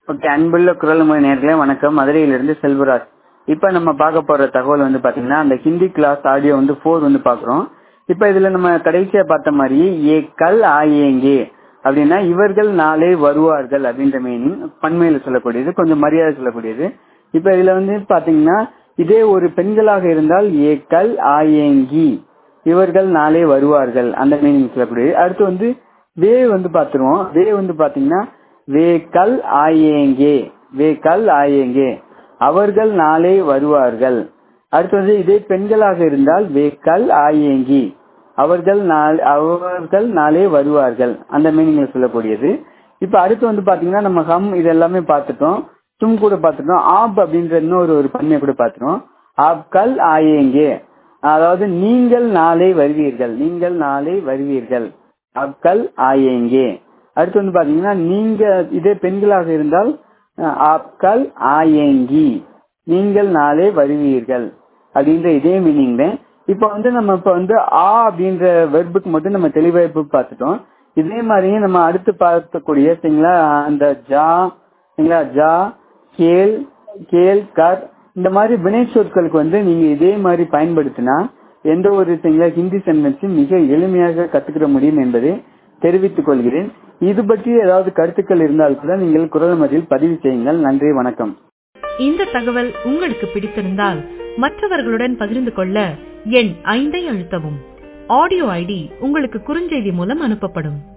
okay அன்புள்ள குரல்மொழி நேர்களே வணக்கம் மதுரையிலிருந்து செல்வராஜ் இப்போ நம்ம பார்க்க போற தகவல் வந்து பாத்தீங்கன்னா அந்த ஹிந்தி கிளாஸ் ஆடியோ வந்து ஃபோர் வந்து பாக்குறோம் இப்போ இதுல நம்ம கடைசியா பார்த்த மாதிரி ஏ கல் ஆயேங்கே அப்படின்னா இவர்கள் நாளே வருவார்கள் அப்படின்ற மீனிங் பண்மையில சொல்லக்கூடியது கொஞ்சம் மரியாதை சொல்லக்கூடியது இப்ப இதுல வந்து பாத்தீங்கன்னா இதே ஒரு பெண்களாக இருந்தால் ஏ கல் ஆயேங்கி இவர்கள் நாளே வருவார்கள் அந்த மீனிங் சொல்லக்கூடியது அடுத்து வந்து வே வந்து பாத்துருவோம் வே வந்து பாத்தீங்கன்னா வே கல் ஆயேங்கே வே கல் ஆயேங்கே அவர்கள் நாளே வருவார்கள் அடுத்து வந்து இதே பெண்களாக இருந்தால் வே கல் ஆயேங்கி அவர்கள் நாள்- அவர்கள் நாளே வருவார்கள் அந்த மீனிங்ல சொல்லக்கூடியது இப்ப அடுத்து வந்து பாத்தீங்கன்னா நம்ம ஹம் இது எல்லாமே பார்த்துட்டோம் தும் கூட பார்த்துட்டோம் ஆப் அப்படின்ற இன்னொரு ஒரு பன்மையை கூட பார்த்துட்டோம் ஆப் கல் ஆயேங்கே அதாவது நீங்கள் நாளை வருவீர்கள் நீங்கள் நாளை வருவீர்கள் ஆப்கல் ஆயேங்கே அடுத்து வந்து பாத்தீங்கன்னா நீங்க இதே பெண்களாக இருந்தால் அஹ், ஆப்கல் ஆயேங்கி நீங்கள் நாளை வருவீர்கள் அப்படின்ற இதே மீனிங் இப்ப வந்து நம்ம இப்ப வந்து ஆ அப்படின்ற வெர்புக்கு மட்டும் நம்ம தெளிவா இப்ப பார்த்துட்டோம் இதே மாதிரியே நம்ம அடுத்து பார்க்கக்கூடிய சரிங்களா அந்த ஜா சரிங்களா ஜா கேள் கேள் கர் இந்த மாதிரி வினை சொற்களுக்கு வந்து நீங்க இதே மாதிரி பயன்படுத்தினா எந்த ஒரு சரிங்களா ஹிந்தி சென்டென்ஸ் மிக எளிமையாக கத்துக்கிற முடியும் என்பதை தெரிவித்துக் கொள்கிறேன் இது பற்றி ஏதாவது கருத்துக்கள் இருந்தால் கூட நீங்கள் குரல் மதியில் பதிவு செய்யுங்கள் நன்றி வணக்கம் இந்த தகவல் உங்களுக்கு பிடித்திருந்தால் மற்றவர்களுடன் பகிர்ந்து கொள்ள எண் ஐந்தை அழுத்தவும் ஆடியோ ஐடி உங்களுக்கு குறுஞ்செய்தி மூலம் அனுப்பப்படும்